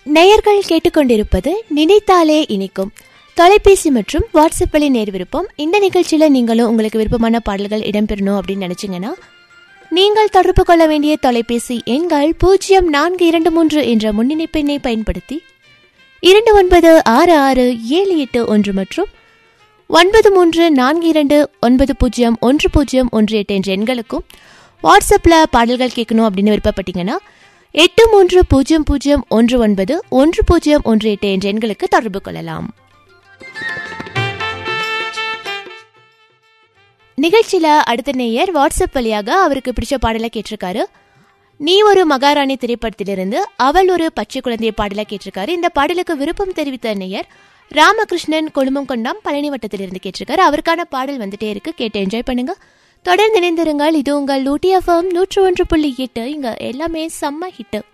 நேயர்கள் கேட்டுக்கொண்டிருப்பது நினைத்தாலே இனிக்கும் தொலைபேசி மற்றும் வாட்ஸ்அப் வழி நேர் விருப்பம் இந்த நிகழ்ச்சியில நீங்களும் உங்களுக்கு விருப்பமான பாடல்கள் இடம்பெறணும் அப்படின்னு நினைச்சீங்கன்னா நீங்கள் தொடர்பு கொள்ள வேண்டிய தொலைபேசி எண்கள் பூஜ்ஜியம் நான்கு இரண்டு மூன்று என்ற முன்னிணைப்பு எண்ணை பயன்படுத்தி இரண்டு ஒன்பது ஆறு ஆறு ஏழு எட்டு ஒன்று மற்றும் ஒன்பது மூன்று நான்கு இரண்டு ஒன்பது பூஜ்ஜியம் ஒன்று பூஜ்ஜியம் ஒன்று எட்டு என்ற எண்களுக்கும் வாட்ஸ்அப்பில் பாடல்கள் கேட்கணும் அப்படின்னு விருப்பப்பட்டீங்கன்னா எட்டு மூன்று பூஜ்ஜியம் பூஜ்ஜியம் ஒன்று ஒன்பது ஒன்று பூஜ்ஜியம் ஒன்று எட்டு என்ற எண்களுக்கு தொடர்பு கொள்ளலாம் நிகழ்ச்சியில அடுத்த நேயர் வாட்ஸ்அப் வழியாக அவருக்கு பிடிச்ச பாடலை கேட்டிருக்காரு நீ ஒரு மகாராணி திரைப்படத்திலிருந்து அவள் ஒரு பச்சை குழந்தைய பாடலை கேட்டிருக்காரு இந்த பாடலுக்கு விருப்பம் தெரிவித்த நேயர் ராமகிருஷ்ணன் கொழுமம் கொண்டாம் பழனி வட்டத்திலிருந்து கேட்டிருக்காரு அவருக்கான பாடல் வந்துட்டே இருக்கு கேட்டு என்ஜாய் பண்ணுங்க தொடர்ந்து இணைந்திருங்கள் இது உங்கள் லூட்டி எஃப்எம் நூற்று ஒன்று புள்ளி எட்டு இங்க எல்லாமே செம்ம ஹிட்டு